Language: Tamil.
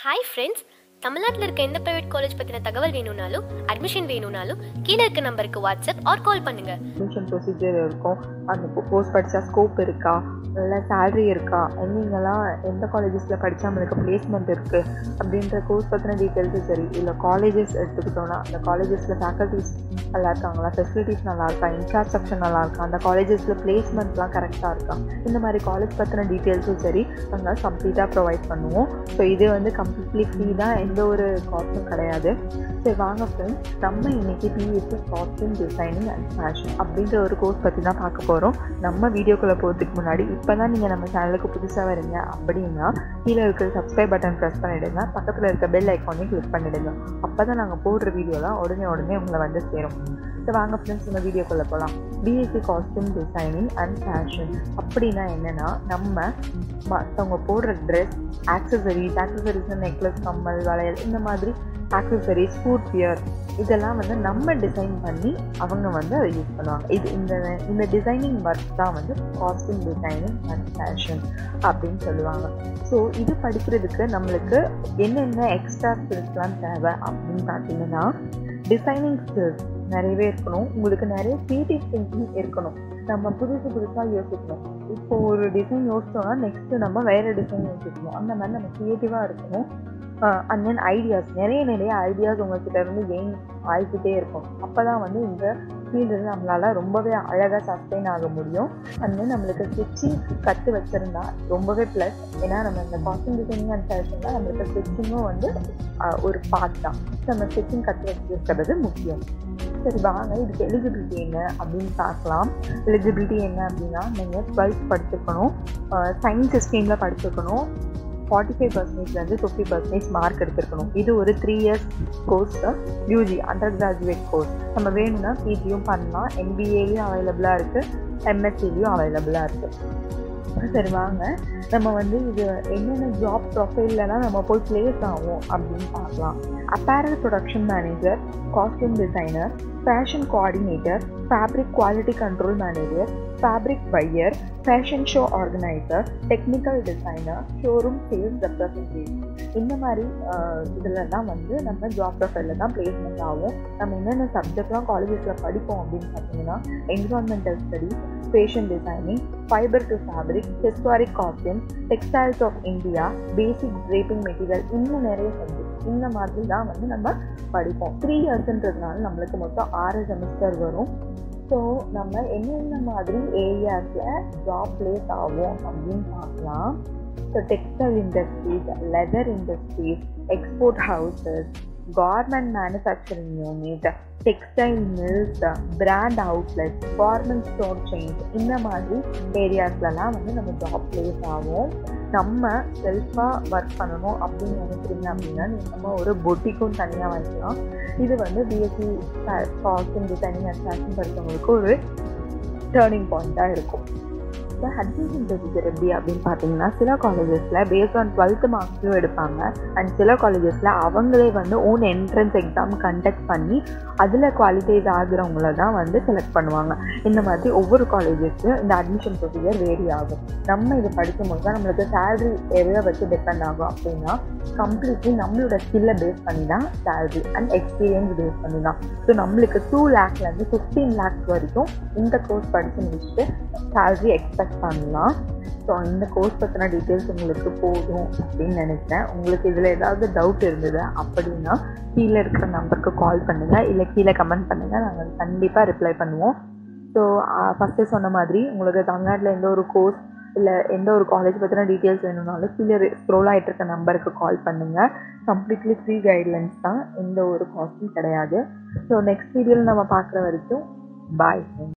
ஹாய் ஃப்ரெண்ட்ஸ் தமிழ்நாட்டில் இருக்க எந்த ப்ரைவேட் காலேஜ் பற்றின தகவல் வேணும்னாலும் அட்மிஷன் வேணும்னாலும் கீழே இருக்க நம்பருக்கு வாட்ஸ்அப் ஆர் கால் பண்ணுங்கள் அட்மிஷன் ப்ரொசீஜர் இருக்கும் அந்த கோர்ஸ் படித்தா ஸ்கோப் இருக்கா நல்ல சேலரி இருக்கா நீங்களாம் எந்த காலேஜஸில் படித்தா நம்மளுக்கு பிளேஸ்மெண்ட் இருக்குது அப்படின்ற கோர்ஸ் பற்றின டீட்டெயில்ஸும் சரி இல்லை காலேஜஸ் எடுத்துக்கிட்டோன்னா அந்த காலேஜஸில் ஃபேக்கல்ட்டிஸ் நல்லா இருக்காங்களா ஃபெசிலிட்டிஸ் நல்லா இருக்கா இன்ஃப்ராஸ்ட்ரக்சர் நல்லா இருக்கா அந்த காலேஜஸில் பிளேஸ்மெண்ட்லாம் கரெக்டாக இருக்கா இந்த மாதிரி காலேஜ் பற்றின டீட்டெயில்ஸும் சரி நாங்கள் கம்ப்ளீட்டாக ப்ரொவைட் பண்ணுவோம் ஸோ இது வந்து கம்ப்ளீட்லி ஃப்ரீ தான் எந்த ஒரு காஸ்ட்டும் கிடையாது சரி வாங்க ஃப்ரெண்ட்ஸ் நம்ம இன்னைக்கு BSc costume designing and fashion அப்படின்ற ஒரு கோர்ஸ் பற்றி தான் பார்க்க போகிறோம் நம்ம வீடியோக்குள்ளே போகிறதுக்கு முன்னாடி இப்போ தான் நீங்கள் நம்ம சேனலுக்கு புதுசாக வரீங்க அப்படின்னா கீழே இருக்கிற சப்ஸ்கிரைப் பட்டன் ப்ரெஸ் பண்ணிவிடுங்க பக்கத்தில் இருக்க பெல் ஐக்கானையும் கிளிக் பண்ணிவிடுங்க அப்போ தான் நாங்கள் போடுற வீடியோலாம் உடனே உடனே உங்களை வந்து சேரும் ஸோ வாங்க ஃப்ரெண்ட்ஸ் இந்த வீடியோக்குள்ளே போகலாம் BSc costume designing and fashion அப்படின்னா என்னென்னா நம்ம மற்றவங்க போடுற ட்ரெஸ் ஆக்சசரிஸ் ஆக்சசரிஸ் நெக்லஸ் கம்மல் வளையல் இந்த மாதிரி ஆக்சசரிஸ் ஃபுட் வியர் இதெல்லாம் வந்து நம்ம டிசைன் பண்ணி அவங்க வந்து அதை யூஸ் பண்ணுவாங்க இது இந்த இந்த டிசைனிங் ஒர்க் தான் வந்து காஸ்டியூம் டிசைனிங் அண்ட் ஃபேஷன் அப்படின்னு சொல்லுவாங்க ஸோ இது படிக்கிறதுக்கு நம்மளுக்கு என்னென்ன எக்ஸ்ட்ரா ஸ்கில்ஸ்லாம் தேவை அப்படின்னு பார்த்தீங்கன்னா டிசைனிங் ஸ்கில்ஸ் நிறையவே இருக்கணும் உங்களுக்கு நிறைய கிரியேட்டிவ் திங்கிங் இருக்கணும் நம்ம புதுசு புதுசாக யோசிக்கணும் இப்போ ஒரு டிசைன் யோசிச்சோம்னா நெக்ஸ்ட்டு நம்ம வேறு டிசைன் யோசிக்கணும் அந்த மாதிரி நம்ம க்ரியேட்டிவாக இருக்கணும் அண்ட் தென் ஐடியாஸ் நிறைய நிறைய ஐடியாஸ் உங்கள்கிட்ட இருந்து கெயின் ஆகிக்கிட்டே இருக்கும் அப்போ தான் வந்து இந்த ஃபீல்டில் நம்மளால் ரொம்பவே அழகாக சஸ்டெயின் ஆக முடியும் அண்ட் தென் நம்மளுக்கு ஸ்டிச்சிங் கற்று வச்சுருந்தா ரொம்பவே ப்ளஸ் ஏன்னா நம்ம இந்த காஸ்டியூம் டிசைனிங் அண்ட் ஃபேஷனில் நம்மளுக்கு ஸ்டிச்சிங்கும் வந்து ஒரு பார்ட் தான் நம்ம ஸ்டிச்சிங் கற்று வச்சுருக்கிறது முக்கியம் சரி வாங்க இதுக்கு எலிஜிபிலிட்டி என்ன அப்படின்னு பார்க்கலாம் எலிஜிபிலிட்டி என்ன அப்படின்னா நீங்கள் டுவெல்த் படிச்சிருக்கணும் சயின்ஸ் ஸ்ட்ரீமில் படிச்சிருக்கணும் ஃபார்ட்டி ஃபைவ் பர்சன்டேஜ்லேருந்து ஃபிஃப்டி பர்சன்டேஜ் மார்க் எடுத்திருக்கணும் இது ஒரு three years course UG undergraduate course நம்ம வேணும்னா பிஜியும் பண்ணலாம் எம்பிஏலையும் அவைலபிளாக இருக்குது எம்எஸ்சிலையும் அவைலபிளாக இருக்குது சரி வாங்க நம்ம வந்து இது என்னென்ன ஜாப் ப்ரொஃபைல்லலாம் நம்ம போய் பிளேஸ் ஆகும் அப்படின்னு பார்க்கலாம் apparel production manager costume designer fashion coordinator fabric quality control manager fabric buyer fashion show organiser technical designer showroom sales representative இந்த மாதிரி இதில் தான் வந்து நம்ம ஜாப் ப்ரொஃபைலில் தான் பிளேஸ்மெண்ட் ஆகும் நம்ம என்னென்ன சப்ஜெக்ட்லாம் காலேஜஸில் படிப்போம் அப்படின்னு பார்த்தீங்கன்னா environmental studies fashion designing fibre to fabric historic costume textiles of India basic draping material இன்னும் நிறைய சப்ஜெக்ட் இந்த மாதிரி தான் வந்து நம்ம படிப்போம் த்ரீ இயர்ஸ்ன்றதுனால நம்மளுக்கு மொத்தம் ஆறு செமஸ்டர் வரும் ஸோ நம்ம என்னென்ன மாதிரி ஏரியாஸில் ஜாப் பிளேஸ் ஆகும் அப்படின்னு பார்க்கலாம் so textile industries leather industries export houses garment manufacturing unit textile mills brand outlets garment store chains இந்த மாதிரி ஏரியாஸ்லலாம் வந்து நம்ம ஜாப் பிளேஸ் ஆகும் நம்ம செல்ஃபாக ஒர்க் பண்ணணும் அப்படின்னு நினைக்கிறீங்க அப்படின்னா நம்ம ஒரு பொட்டிக்கும் தனியாக வைக்கலாம் இது வந்து BSc costume designing and fashion படித்தவங்களுக்கு ஒரு டேர்னிங் பாயிண்ட்டாக இருக்கும் இப்போ அட்மிஷன் ப்ரொசீஜர் எப்படி அப்படின்னு பார்த்தீங்கன்னா சில காலேஜஸில் பேஸ்ட் ஆன் டுவெல்த்து மார்க்ஸும் எடுப்பாங்க அண்ட் சில காலேஜஸில் அவங்களே வந்து ஓன் என்ட்ரன்ஸ் எக்ஸாம் கண்டக்ட் பண்ணி அதில் குவாலிஃபைஸ் ஆகுறவங்கள தான் வந்து செலக்ட் பண்ணுவாங்க இந்த மாதிரி ஒவ்வொரு காலேஜஸ்லையும் இந்த அட்மிஷன் ப்ரொசீஜர் வேரி ஆகும் நம்ம இது படிக்கும்போது தான் நம்மளுக்கு சேலரி எவ்வளோ வச்சு டிபெண்ட் ஆகும் அப்படின்னா கம்ப்ளீட்லி நம்மளோட ஸ்கில்லை பேஸ் பண்ணி தான் சேலரி அண்ட் எக்ஸ்பீரியன்ஸ் பேஸ் பண்ணி தான் ஸோ நம்மளுக்கு டூ லேக்லேருந்து ஃபிஃப்டீன் லேக்ஸ் வரைக்கும் இந்த கோர்ஸ் படித்து முடிச்சுட்டு சேலரி எக்ஸ்பெக்ட் பண்ணலாம் ஸோ இந்த கோர்ஸ் பற்றின டீட்டெயில்ஸ் உங்களுக்கு போதும் அப்படின்னு நினைக்கிறேன் உங்களுக்கு இதில் ஏதாவது டவுட் இருந்தது அப்படின்னா கீழே இருக்கிற நம்பருக்கு கால் பண்ணுங்கள் இல்லை கீழே கமெண்ட் பண்ணுங்கள் நாங்கள் கண்டிப்பாக ரிப்ளை பண்ணுவோம் ஸோ ஃபஸ்ட்டு சொன்ன மாதிரி உங்களுக்கு தமிழ்நாட்டில் எந்த ஒரு கோர்ஸ் இல்லை எந்த ஒரு காலேஜ் பற்றின டீட்டெயில்ஸ் வேணும்னாலும் கீழே ஸ்க்ரோல் ஆகிட்டு இருக்க நம்பருக்கு கால் பண்ணுங்கள் கம்ப்ளீட்லி ஃப்ரீ கைட்லைன்ஸ் தான் எந்த ஒரு காஸ்ட்டும் கிடையாது ஸோ நெக்ஸ்ட் வீடியோவில் நம்ம பார்க்குற வரைக்கும் பாய்